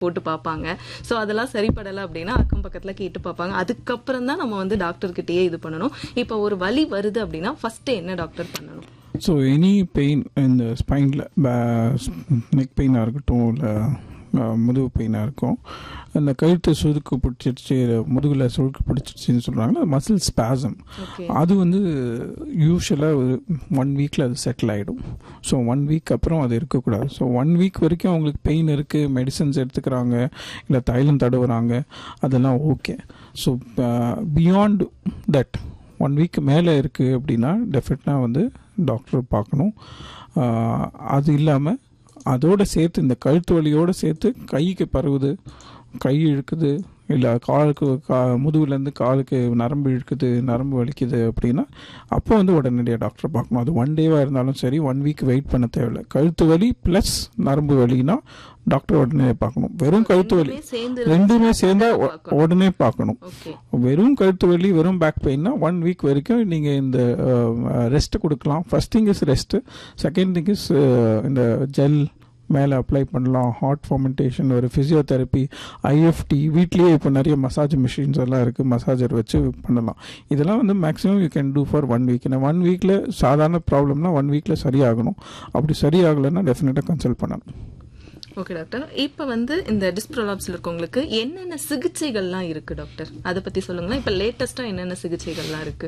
போட்டு பார்ப்பாங்க ஸோ அதெல்லாம் சரிப்படலை அப்படின்னா அக்கம் பக்கத்தில் கேட்டு பார்ப்பாங்க அதுக்கப்புறம் தான் நம்ம வந்து டாக்டர் கிட்டேயே இது பண்ணணும் இப்போ ஒரு வலி வருது அப்படின்னா ஃபர்ஸ்ட் என்ன டாக்டர் பண்ணணும் ஸோ எனி பெயின் இந்த ஸ்பைனில் நெக் பெயினாக இருக்கட்டும் இல்லை முதுகு பெயினாக இருக்கும் அந்த கழுத்து சுருக்கு பிடிச்சிருச்சு முதுகில் சுருக்கு பிடிச்சிருச்சுன்னு சொல்கிறாங்களா மசில் ஸ்பாசம் ஓகே அது வந்து யூஸ்வலாக ஒரு ஒன் வீக்கில் அது செட்டில் ஆகிடும் ஸோ ஒன் வீக் அப்புறம் அது இருக்கக்கூடாது ஸோ ஒன் வீக் வரைக்கும் அவங்களுக்கு பெயின் இருக்குது மெடிசன்ஸ் எடுத்துக்கிறாங்க இல்லை தைலம் தடவுறாங்க அதெல்லாம் okay so beyond that one week மேலே இருக்குது அப்படின்னா டெஃபினட்டாக வந்து டாக்டர் பார்க்கணும் ஆஹ் அது இல்லாமல் அதோட சேர்த்து இந்த கழுத்து வலியோடு சேர்த்து கைக்கு பரவுது கை இழுக்குது இல்லை காலுக்கு கா முதுகுலேருந்து காலுக்கு நரம்பு இழுக்குது நரம்பு வலிக்குது அப்படின்னா அப்போ வந்து உடனடியாக டாக்டர் பார்க்கணும் அது ஒன் டேவாக இருந்தாலும் சரி ஒன் வீக் வெயிட் பண்ண தேவையில்லை கழுத்து வலி ப்ளஸ் நரம்பு வலினா டாக்டர் உடனே பார்க்கணும் வெறும் கழுத்து வலி ரெண்டுமே சேர்ந்து ரெண்டுமே சேர்ந்தா உ- பார்க்கணும். உடனே பார்க்கணும் ஓகே வெறும் கழுத்து வலி வெறும் பேக் பெயின்னா ஒன் வீக் வரைக்கும் நீங்கள் இந்த ரெஸ்ட் கொடுக்கலாம் first thing is rest second thing is இந்த ஜெல் மேலே அப்ளை பண்ணலாம் ஹாட் ஃபார்மெண்டேஷன் ஒரு ஃபிசியோதெரப்பி ஐஎஃப்டி வீட்லேயே இப்போ நிறைய மசாஜ் மிஷின்ஸ் எல்லாம் இருக்குது மசாஜர் வச்சு பண்ணலாம் இதெல்லாம் வந்து maximum you can do for one week one வீக்கில் சாதாரண ப்ராப்ளம்னா ஒன் வீக்கில் சரியாகணும் அப்படி சரியாகலைன்னா டெஃபினட்டாக கன்சல்ட் பண்ணணும் ஓகே டாக்டர் இப்போ வந்து இந்த டிஸ்ப்ரோலாப்ஸ்ல இருக்கவங்களுக்கு என்னென்ன சிகிச்சைகள்லாம் இருக்கு டாக்டர் அதை பத்தி சொல்லுங்களேன் இப்போ லேட்டஸ்டா என்னென்ன சிகிச்சைகள்லாம் இருக்கு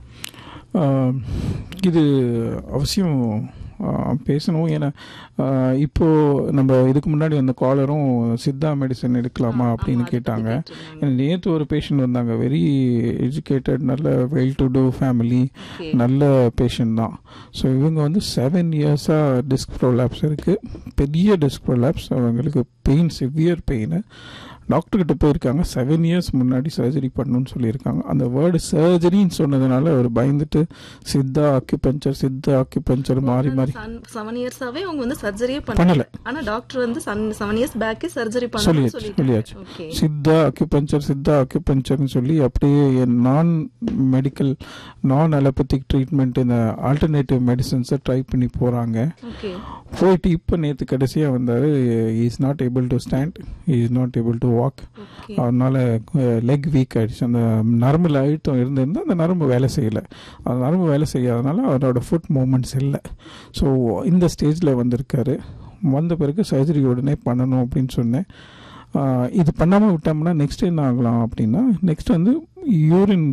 ஆஹ் இது அவசியம் ஆஹ் பேசணும் ஏன்னா ஆஹ் இப்போ நம்ம இதுக்கு முன்னாடி அந்த காலரும் சித்தா மெடிசன் எடுக்கலாமா அப்படின்னு கேட்டாங்க நேற்று ஒரு பேஷண்ட் வந்தாங்க வெரி எஜுகேட்டட் நல்ல well to do family okay நல்ல பேஷண்ட் தான் ஸோ இவங்க வந்து செவன் இயர்ஸாக டிஸ்க் ப்ரோலாப்ஸ் இருக்குது பெரிய டிஸ்க் ப்ரோலாப்ஸ் அவங்களுக்கு பெயின் சிவியர் பெயின் டாக்டர்கிட்ட போயிருக்காங்க செவன் இயர்ஸ் முன்னாடி சர்ஜரி பண்ணணும்னு சொல்லியிருக்காங்க அந்த வேர்டு சர்ஜரின்னு சொன்னதுனால அவர் பயந்துட்டு சித்தா அக்யூபஞ்சர் சித்தா அக்யூபஞ்சர் மாறி மாறி செவன் இயர்ஸாவே அவங்க வந்து சர்ஜரியே பண்ணல. பண்ணல ஆனா டாக்டர் வந்து செவன் இயர்ஸ் பேக்கே சர்ஜரி பண்ணணும்னு சொல்லியாச்சு சொல்லிட்டாங்க சொல்லியாச்சு ஓகே சித்தா அக்யூபஞ்சர் சித்தா அக்யூபஞ்சர்னு சொல்லி அப்படியே நான் மெடிக்கல் நான் அலோபதிக் ட்ரீட்மெண்ட் இந்த ஆல்டர்னேட்டிவ் மெடிசன்ஸை ட்ரை பண்ணி போகிறாங்க ஓகே போயிட்டு இப்போ நேற்று கடைசியாக வந்தார் is not able to stand is not able to walk okay அதனால லெக் வீக் ஆயிடுச்சு அந்த நரம்புல அழுத்தம் இருந்திருந்தா அந்த நரம்பு வேலை செய்யலை அந்த நரம்பு வேலை செய்யாதனால அவரோட ஃபுட் மூமெண்ட்ஸ் இல்லை ஸோ இந்த ஸ்டேஜில் வந்திருக்காரு வந்த பிறகு சர்ஜரி உடனே பண்ணணும் அப்படின்னு சொன்னேன் ஆஹ் இது பண்ணாமல் விட்டோம்னா நெக்ஸ்ட் என்ன ஆகலாம் அப்படின்னா நெக்ஸ்ட் வந்து யூரின்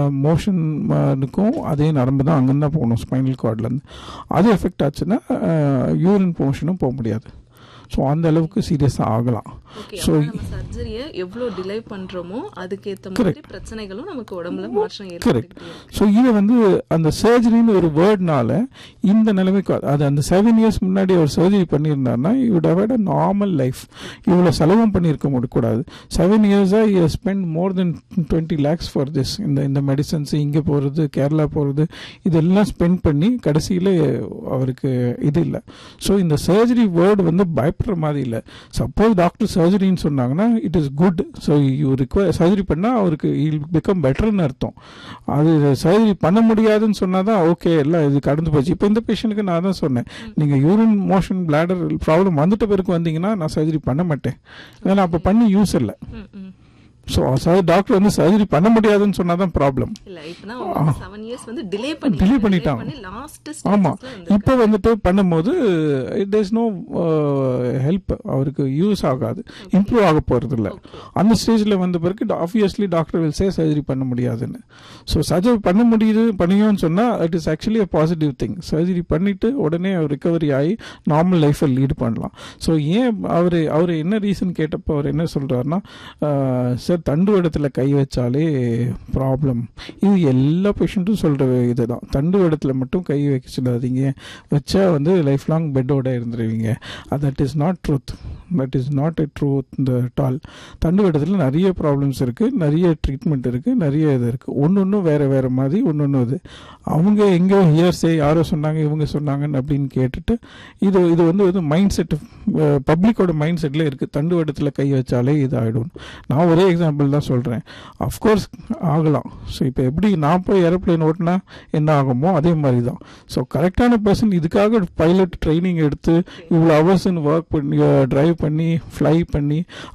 மோஷனுக்கும் அதே நரம்பு தான் அங்கேருந்து தான் போகணும் ஸ்பைனல் கார்ட்லேருந்து அது எஃபெக்ட் ஆச்சுன்னா யூரின் மோஷனும் போக முடியாது ஸோ அந்த அளவுக்கு சீரியஸாக ஆகலாம் ஓகே So, நம்ம சர்ஜரியை எவ்வளவு டிலே பண்றோமோ அதுக்கேத்த மாதிரி பிரச்சனைகளும் நமக்கு உடம்புல மாற்றம் கரெக்ட் ஏற்படுத்தி ஸோ இது வந்து அந்த சர்ஜரின்னு ஒரு வேர்ட்னால இந்த நிலைமைக்கு வ- அது அந்த செவன் இயர்ஸ் முன்னாடி அவர் சர்ஜரி பண்ணியிருந்தாருன்னா he'd have a normal life இவ்வளோ செலவும் பண்ணியிருக்க முடியக்கூடாது செவன் இயர்ஸாக I spend more than twenty lakhs for this இந்த இந்த மெடிசன்ஸ் இங்கே போகிறது கேரளா போகிறது இதெல்லாம் ஸ்பெண்ட் பண்ணி கடைசியில் அவருக்கு இது இல்லை ஸோ இந்த சர்ஜரி வேர்டு வந்து பயப்படுற மாதிரி இல்லை சப்போஸ் டாக்டர் சர்ஜரின்னு சொன்னாங்கன்னா it is good so you require surgery பண்ணால் அவருக்கு இல் பிகம் பெட்டர்னு அர்த்தம் அது சர்ஜரி பண்ண முடியாதுன்னு சொன்னால் தான் ஓகே எல்லாம் இது கடந்து போச்சு இப்போ இந்த பேஷண்ட்டுக்கு நான் தான் சொன்னேன் நீங்கள் யூரின் மோஷன் பிளாடர் ப்ராப்ளம் வந்துட்ட பிறகு வந்தீங்கன்னா நான் சர்ஜரி பண்ண மாட்டேன் ஏன்னா அப்போ பண்ணி யூஸ் இல்லை ம், ம். ஸோ டாக்டர் வந்து சர்ஜரி பண்ண முடியாதுன்னு சொன்னால் தான் ப்ராப்ளம் இல்ல இப்பதான் செவன் இயர்ஸ் வந்து டிலே பண்ணி Delay பண்ணிட்டாங்க. லாஸ்ட் ஆமாம் இப்போ வந்துட்டு பண்ணும்போது இட் இஸ் நோ ஹெல்ப் அவருக்கு யூஸ் ஆகாது இம்ப்ரூவ் ஆக போகிறது இல்லை அந்த ஸ்டேஜில் வந்த பிறகு obviously doctor will say surgery பண்ண முடியாதுன்னு ஸோ சர்ஜரி பண்ண முடியுது பண்ணியோன்னு சொன்னால் it is actually a positive thing surgery பண்ணிவிட்டு உடனே அவர் ரிகவரி ஆகி நார்மல் லைஃப்பை லீட் பண்ணலாம் ஸோ ஏன் அவர் அவர் என்ன ரீசன் கேட்டப்போ அவர் என்ன சொல்கிறாருன்னா சார் தண்டு இடத்துல கை வச்சாலே ப்ராப்ளம் இது எல்லா பேஷண்ட்டும் சொல்கிற இதுதான் தண்டு இடத்துல மட்டும் கை வச்சிடாதீங்க வச்சா வந்து லைஃப் லாங் பெட்டோட இருந்துருவீங்க that is not truth that is not a truth இந்த டால் தண்டு இடத்துல நிறைய ப்ராப்ளம்ஸ் இருக்குது நிறைய ட்ரீட்மெண்ட் இருக்குது நிறைய இது இருக்குது ஒன்று ஒன்று வேறு வேறு மாதிரி ஒன்று ஒன்று இது அவங்க எங்கேயோ ஹியர்ஸே யாரோ சொன்னாங்க இவங்க சொன்னாங்கன்னு அப்படின்னு கேட்டுட்டு இது இது வந்து வந்து மைண்ட் செட் பப்ளிக்கோட மைண்ட் செட்டில் இருக்குது தண்டு இடத்துல கை வச்சாலே இது ஆகிடும் நான் ஒரே எக்ஸாம்பிள் தான் சொல்கிறேன் அஃப்கோர்ஸ் ஆகலாம் ஸோ இப்போ எப்படி நான் போய் ஏரோப்ளேன் ஓட்டினா என்ன ஆகுமோ அதே மாதிரி தான் ஸோ கரெக்டான பர்சன் இதுக்காக பைலட் ட்ரைனிங் எடுத்து இவ்வளோ ஹவர்ஸ் ஒர்க் பண்ணி ட்ரைவ் பண்ணி ஃப்ளை பண்ணி